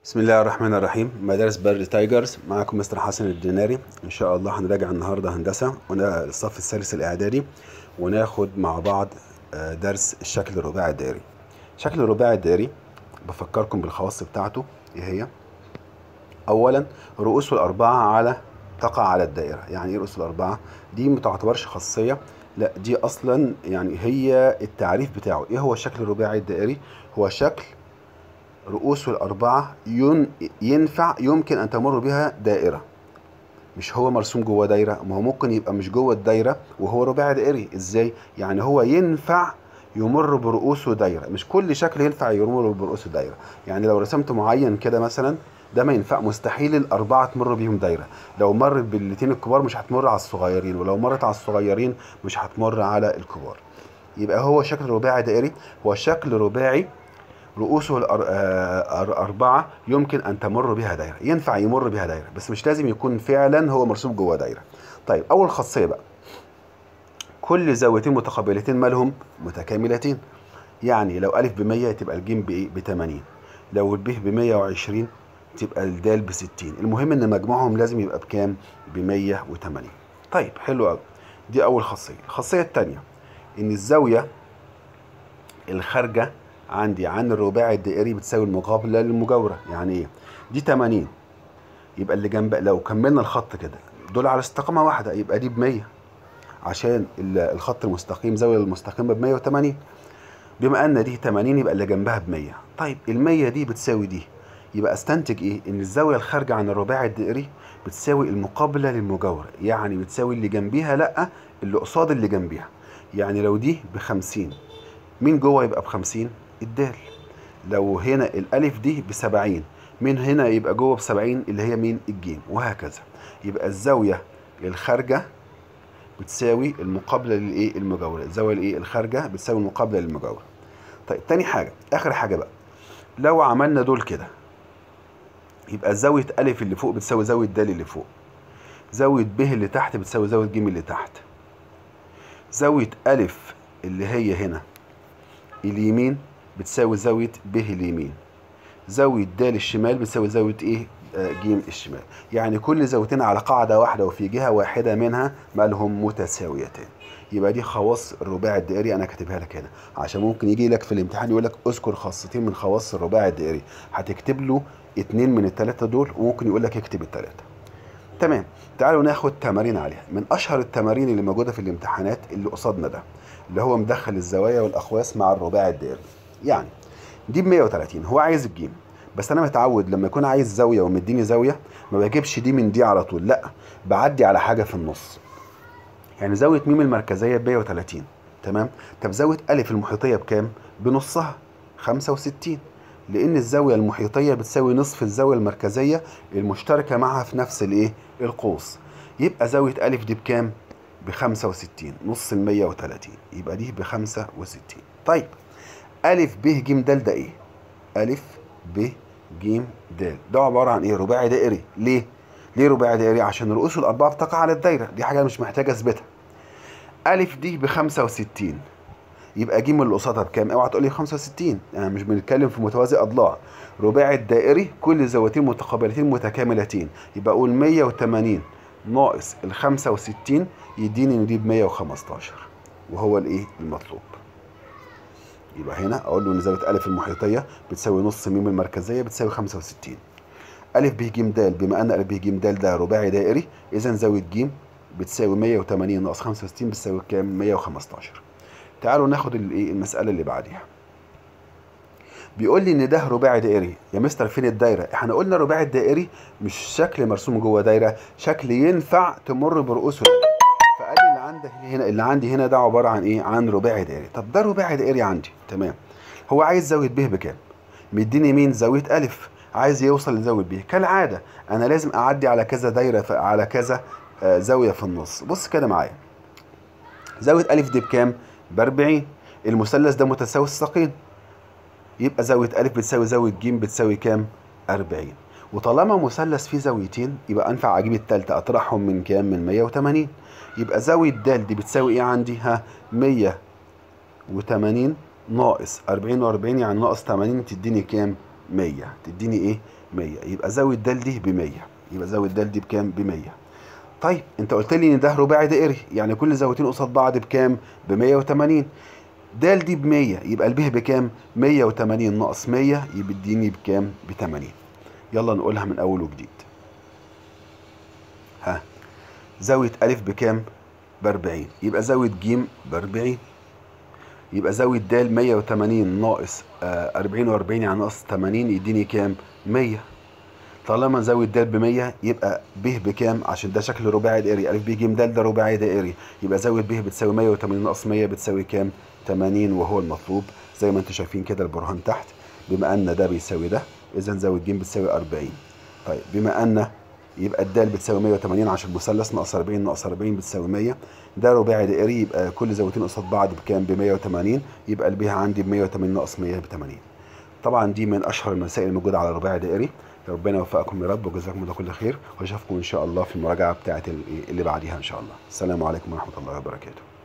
بسم الله الرحمن الرحيم مدارس بر تايجرز معكم مستر حسن الديناري ان شاء الله هنراجع النهارده هندسه ونا الصف الثالث الاعدادي وناخد مع بعض آه، درس الشكل الرباعي الدائري الشكل الرباعي الدائري بفكركم بالخواص بتاعته ايه هي اولا رؤوسه الاربعه على تقع على الدائره يعني ايه رؤوس الاربعه دي ما تعتبرش خاصيه لا دي اصلا يعني هي التعريف بتاعه ايه هو الشكل الرباعي الدائري هو شكل رؤوسه الأربعة ين ينفع يمكن أن تمر بها دائرة مش هو مرسوم جوه دايرة ما هو ممكن يبقى مش جوه الدايرة وهو رباعي دائري ازاي يعني هو ينفع يمر برؤوسه دايرة مش كل شكل ينفع يمر برؤوسه دايرة يعني لو رسمت معين كده مثلا ده ما ينفع مستحيل الأربعة تمر بيهم دايرة لو مرت بالاتنين الكبار مش هتمر على الصغيرين ولو مرت على الصغيرين مش هتمر على الكبار يبقى هو شكل رباعي دائري هو شكل رباعي رؤوسه الأر- آه، أر- أربعة يمكن أن تمر بها دايرة ينفع يمر بها دايرة بس مش لازم يكون فعلا هو مرسوم جوه دايرة طيب أول خاصية بقى كل زاويتين متقابلتين مالهم متكاملتين يعني لو ألف بمية تبقى الجيم بإيه بتمانين لو الب بمية وعشرين تبقى الدال بستين المهم إن مجموعهم لازم يبقى بكام بمية وتمانين طيب حلو أوي دي أول خاصية الخاصية التانية إن الزاوية الخارجة عندي عن الرباعي الدائري بتساوي المقابلة للمجاورة يعني ايه دي 80 يبقى اللي جنب لو كملنا الخط كده دول على استقامة واحدة يبقى دي ب 100 عشان ال- الخط المستقيم زاوية المستقيمة ب 180 بما ان دي 80 يبقى اللي جنبها ب 100 طيب ال 100 دي بتساوي دي يبقى استنتج ايه ان الزاوية الخارجة عن الرباعي الدائري بتساوي المقابلة للمجاورة يعني بتساوي اللي جنبيها لا اللي قصاد اللي جنبيها يعني لو دي ب 50 مين جوه يبقى ب 50 الدال لو هنا الالف دي ب 70 مين هنا يبقى جوه ب 70 اللي هي مين الجيم وهكذا يبقى الزاويه الخارجه بتساوي المقابله للايه المجاوره الزاويه الايه الخارجه بتساوي المقابله للمجاوره طيب تاني حاجه اخر حاجه بقى لو عملنا دول كده يبقى زاويه الف اللي فوق بتساوي زاويه د اللي فوق زاويه ب اللي تحت بتساوي زاويه ج اللي تحت زاويه الف اللي هي هنا اليمين بتساوي زاوية ب اليمين زاوية د الشمال بتساوي زاوية ايه آه، ج الشمال يعني كل زاويتين على قاعدة واحدة وفي جهة واحدة منها مالهم متساويتان يبقى دي خواص الرباعي الدائري انا كاتبها لك هنا عشان ممكن يجي لك في الامتحان يقول لك اذكر خاصتين من خواص الرباعي الدائري هتكتب له اتنين من التلاتة دول وممكن يقول لك اكتب التلاتة تمام تعالوا ناخد تمارين عليها من اشهر التمارين اللي موجوده في الامتحانات اللي قصادنا ده اللي هو مدخل الزوايا والاقواس مع الرباعي الدائري يعني دي ب 130 هو عايز الجيم بس انا متعود لما يكون عايز زاويه ومديني زاويه ما بجيبش دي من دي على طول لا بعدي على حاجه في النص يعني زاويه ميم المركزيه ب 130 تمام طب زاويه الف المحيطيه بكام بنصها 65 لان الزاويه المحيطيه بتساوي نصف الزاويه المركزيه المشتركه معها في نفس الايه القوس يبقى زاويه الف دي بكام ب 65 نص ال 130 يبقى دي ب 65 طيب ألف ب ج د ده إيه؟ ألف ب ج د ده عبارة عن إيه؟ رباعي دائري، ليه؟ ليه رباعي دائري؟ عشان رؤوسه الأربعة بتقع على الدايرة، دي حاجة مش محتاج أثبتها. ألف دي ب 65 يبقى ج اللي قصادها بكام؟ اوعى تقول لي 65 يعني مش بنتكلم في متوازي أضلاع. رباعي الدائري كل زاويتين متقابلتين متكاملتين، يبقى أقول 180 ناقص ال 65 يديني إن دي ب 115 وهو الإيه؟ المطلوب. يبقى هنا اقول له ان زاويه الف المحيطيه بتساوي نص ميم المركزيه بتساوي 65 الف ب ج د بما ان الف ب ج د ده رباعي دائري اذا زاويه ج بتساوي 180 ناقص 65 بتساوي كام 115 تعالوا ناخد الايه المساله اللي بعديها بيقول لي ان ده رباعي دائري يا مستر فين الدايره احنا قلنا الرباعي الدائري مش شكل مرسوم جوه دايره شكل ينفع تمر برؤوسه فقال لي اللي عندك هنا اللي عندي هنا ده عباره عن ايه عن رباعي دائري طب ده رباعي دائري عندي تمام هو عايز زاويه ب بكام مديني مين زاويه الف عايز يوصل لزاويه ب كالعاده انا لازم اعدي على كذا دايره ف- على كذا آه، زاويه في النص بص كده معايا زاويه الف دي بكام ب 40 المثلث ده متساوي الساقين يبقى زاويه الف بتساوي زاويه ج بتساوي كام 40 وطالما مثلث فيه زاويتين يبقى انفع اجيب التالتة اطرحهم من كام من 180 يبقى زاوية د دي بتساوي ايه عندي ها 180 ناقص 40 و40 يعني ناقص 80 تديني كام 100 تديني ايه 100 يبقى زود د دي ب 100 يبقى زود د دي بكام ب 100 طيب انت قلت لي ان ده رباعي دائري يعني كل زاويتين قصاد بعض بكام ب 180 د دي ب 100 يبقى الب بكام 180 ناقص 100 يبقى اديني بكام ب 80 يلا نقولها من اول وجديد ها زاوية ألف بكام؟ ب 40 يبقى زاوية ج ب 40 يبقى زاوية د 180 ناقص آه 40 و40 يعني ناقص 80 يديني كام؟ 100 طالما زاوية د ب 100 يبقى ب بكام؟ عشان ده شكل رباعي دائري ألف ب ج د ده رباعي دائري يبقى زاوية ب بتساوي 180 ناقص 100 بتساوي كام؟ 80 وهو المطلوب زي ما انتم شايفين كده البرهان تحت بما ان ده بيساوي ده اذا زاوية ج بتساوي 40 طيب بما ان يبقى الدال بتساوي 180 عشان المثلث ناقص 40 ناقص 40 بتساوي 100 ده رباعي دائري يبقى كل زاويتين قصاد بعض بكام ب 180 يبقى البيها عندي ب 180 ناقص 100 ب 80 طبعا دي من اشهر المسائل الموجوده على الرباعي دائري ربنا يوفقكم يا رب وجزاكم الله كل خير واشوفكم ان شاء الله في المراجعه بتاعه اللي بعديها ان شاء الله السلام عليكم ورحمه الله وبركاته